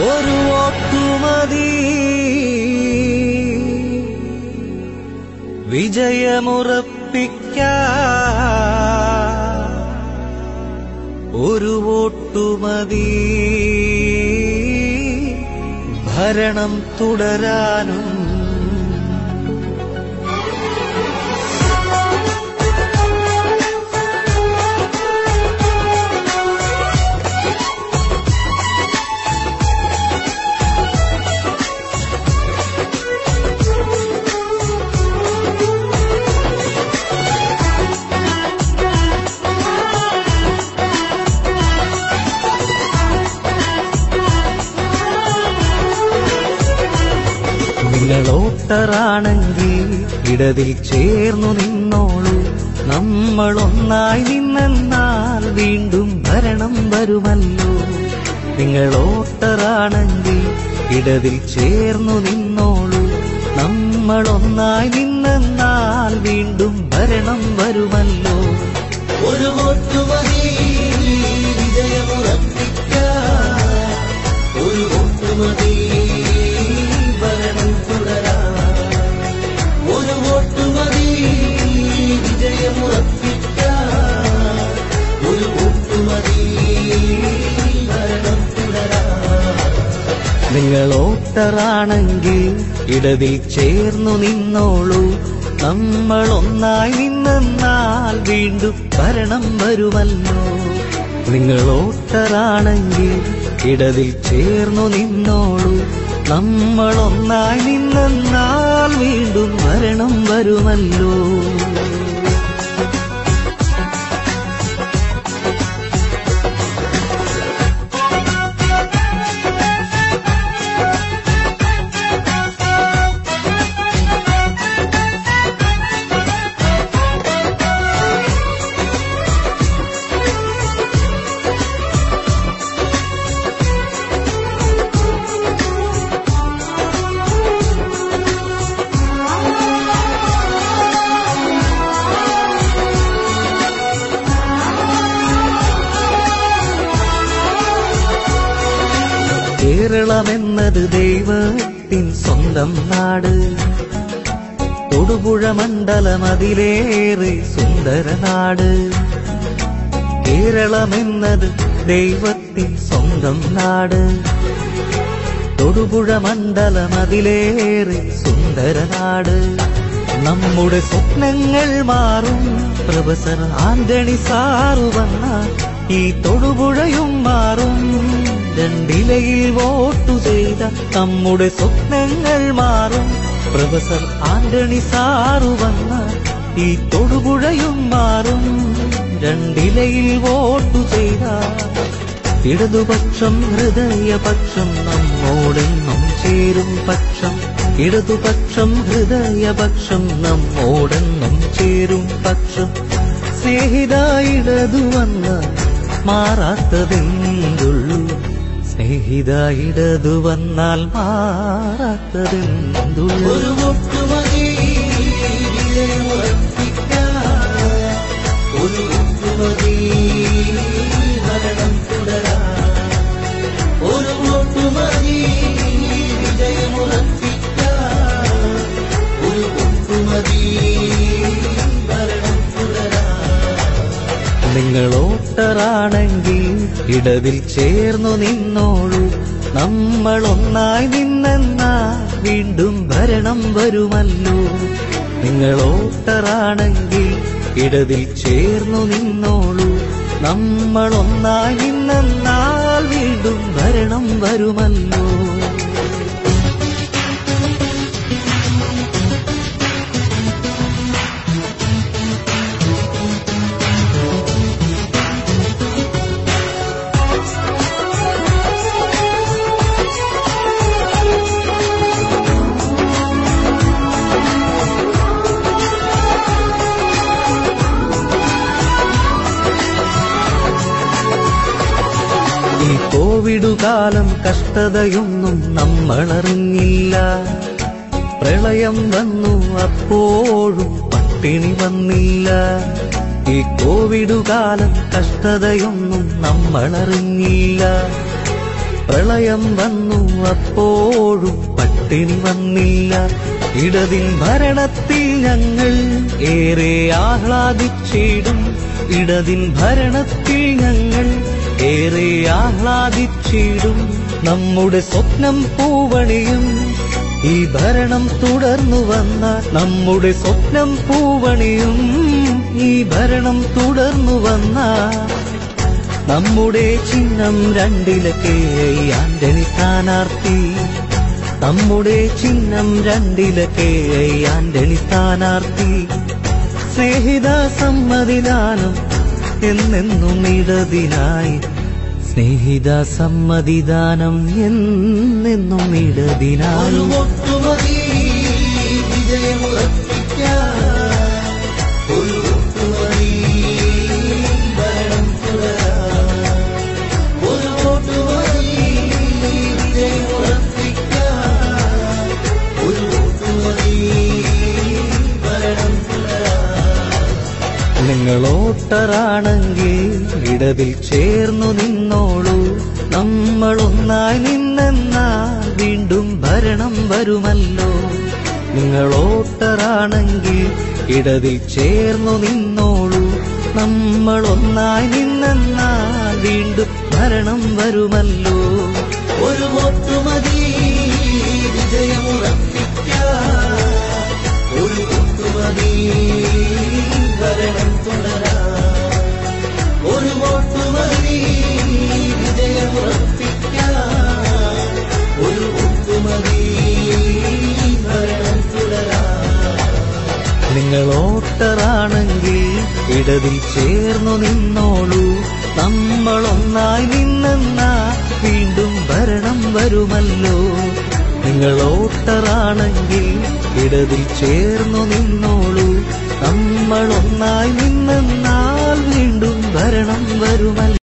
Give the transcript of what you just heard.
ഒരു ഓട്ടുമതി വിജയമുറപ്പിക്കാൻ ഒരു വോട്ടുമതി ഭരണം തുടരാനും നിങ്ങൾ ഓട്ടറാണെങ്കിൽ ഇടതിൽ ചേർന്നു നിന്നോളൂ നമ്മൾ ഒന്നായി നിന്നെന്നാൽ വീണ്ടും ഭരണം വരുമല്ലോ നിങ്ങൾ ഓട്ടറാണെങ്കിൽ ഇടതിൽ ചേർന്നു നിന്നോളൂ നമ്മൾ ഒന്നായി നിന്നെന്നാൽ വീണ്ടും ഭരണം വരുമല്ലോ ഒരു വോട്ടുമതി വിജയമുറപ്പിക്കാൻ ഒരു വോട്ടുമതി ഭരണം തുടരാൻ ഒരു വോട്ടുമതി വിജയമുറപ്പിക്കാൻ ഒരു വോട്ടുമതി ഭരണം തുടരാൻ നിങ്ങൾ ഓട്ടറാണെങ്കിൽ ഇടതിൽ ചേർന്നു നിന്നോളൂ നമ്മൾ ഒന്നായി നിന്നെന്നാൽ വീണ്ടും ഭരണം വരുമല്ലോ നിങ്ങൾ ഓട്ടറാണെങ്കിൽ ഇടതിൽ ചേർന്നു നിന്നോളൂ നമ്മൾ ഒന്നായി നിന്നെന്നാൽ വീണ്ടും ഭരണം വരുമല്ലോ കേരളമെന്നത് ദൈവത്തിൻ സ്വന്തം നാട് തൊടുപുഴ മണ്ഡലം അതിലേറെ സുന്ദര നാട് കേരളമെന്നത് ദൈവത്തിൻ സ്വന്തം നാട് തൊടുപുഴ മണ്ഡലം അതിലേറെ സുന്ദര നാട് നമ്മുടെ സ്വപ്നങ്ങൾ മാറും പ്രൊഫസർ ആന്റണി സാറു വന്ന ഈ തൊടുപുഴയും മാറും രണ്ടിലയിൽ വോട്ടു ചെയ്ത നമ്മുടെ സ്വപ്നങ്ങൾ മാറും പ്രൊഫസർ ആന്റണി സാറു വന്ന ഈ തൊടുപുഴയും മാറും രണ്ടിലയിൽ വോട്ടു ചെയ്ത ഇടതുപക്ഷം ഹൃദയപക്ഷം നമ്മോടെന്നും ചേരും പക്ഷം ഇടതുപക്ഷം ഹൃദയപക്ഷം നമ്മോടെന്നും ചേരും പക്ഷം സ്നേഹിത ഇടതു വന്ന മാറാത്തതെന്തുള്ളൂ സ്നേഹിത ഇടതു വന്നാൽ മാറാത്തതെന്തുള്ളൂ ഒരു ഒട്ടുമതി ഒരു ഒട്ടുമതി ഭരണം തുടരാൻ ഒരു ഒട്ടുമതി വിജയമുറപ്പിക്കാൻ ഒരു ഒട്ടുമതി ഭരണം തുടരാൻ നിങ്ങൾ ഓട്ടറാണെങ്കിൽ ഇടതിൽ ചേർന്നു നിന്നോളൂ നമ്മൾ ഒന്നായി നിന്നെന്നാ വീണ്ടും ഭരണം വരുമല്ലോ നിങ്ങൾ ഓട്ടറാണെങ്കിൽ ഇടതിൽ ചേർന്നു നിന്നോളൂ നമ്മൾ ഒന്നായി നിന്നെന്നാൽ വീണ്ടും ഭരണം വരുമല്ലോ ഈ കോവിഡ് കാലം കഷ്ടതയൊന്നും നമ്മളറിഞ്ഞില്ല പ്രളയം വന്നു അപ്പോഴും പട്ടിണി വന്നില്ല ഈ കോവിഡ് കാലം കഷ്ടതയൊന്നും നമ്മളറിഞ്ഞില്ല പ്രളയം വന്നു അപ്പോഴും പട്ടിണി വന്നില്ല ഇടതിൻ ഭരണത്തിൽ ഞങ്ങൾ ഏറെ ആഹ്ലാദിച്ചിടും ഇടതിൻ ഭരണത്തിൽ ഞങ്ങൾ ഏറെ ആഹ്ലാദിച്ചിടും നമ്മുടെ സ്വപ്നം പൂവണിയും ഈ ഭരണം തുടർന്നു വന്ന നമ്മുടെ സ്വപ്നം പൂവണിയും ഈ ഭരണം തുടർന്നു വന്ന നമ്മുടെ ചിഹ്നം രണ്ടിലൊക്കെ ആന്റണി സ്ഥാനാർത്ഥി നമ്മുടെ ചിഹ്നം രണ്ടിലൊക്കെ ആന്റണി സ്ഥാനാർത്ഥി സ്നേഹിത സമ്മതിദാനം എന്നെന്നും ഇടതിനായി സ്നേഹിത സമ്മതിദാനം എന്നെന്നും ഇടതിനായി നിങ്ങൾ ഓട്ടറാണെങ്കിൽ ഇടതിൽ ചേർന്നു നിന്നോളൂ നമ്മൾ ഒന്നായി നിന്നെന്നാൽ വീണ്ടും ഭരണം വരുമല്ലോ നിങ്ങൾ ഓട്ടറാണെങ്കിൽ ഇടതിൽ ചേർന്നു നിന്നോളൂ നമ്മൾ ഒന്നായി നിന്നെന്നാൽ വീണ്ടും ഭരണം വരുമല്ലോ ഒരു ഒട്ടുമതി വിജയമുറപ്പിക്കാം ഒരു ഒട്ടുമതി ഭരണം തുടരാം ഒരു ഒട്ടുമതി വിജയമുറപ്പിക്കാം ഒരു ഒട്ടുമതി ഭരണം തുടരാം നിങ്ങൾ ഓട്ടറാണെങ്കിൽ ഇടതിൽ ചേർന്നു നിന്നോളൂ നമ്മൾ ഒന്നായി നിന്നെന്നാ വീണ്ടും ഭരണം വരുമല്ലോ നിങ്ങൾ ഓട്ടറാണെങ്കിൽ ഇടതിൽ ചേർന്നു നിന്നോളൂ നമ്മൾ ഒന്നായി നിന്നെന്നാൽ വീണ്ടും ഭരണം വരുമല്ലോ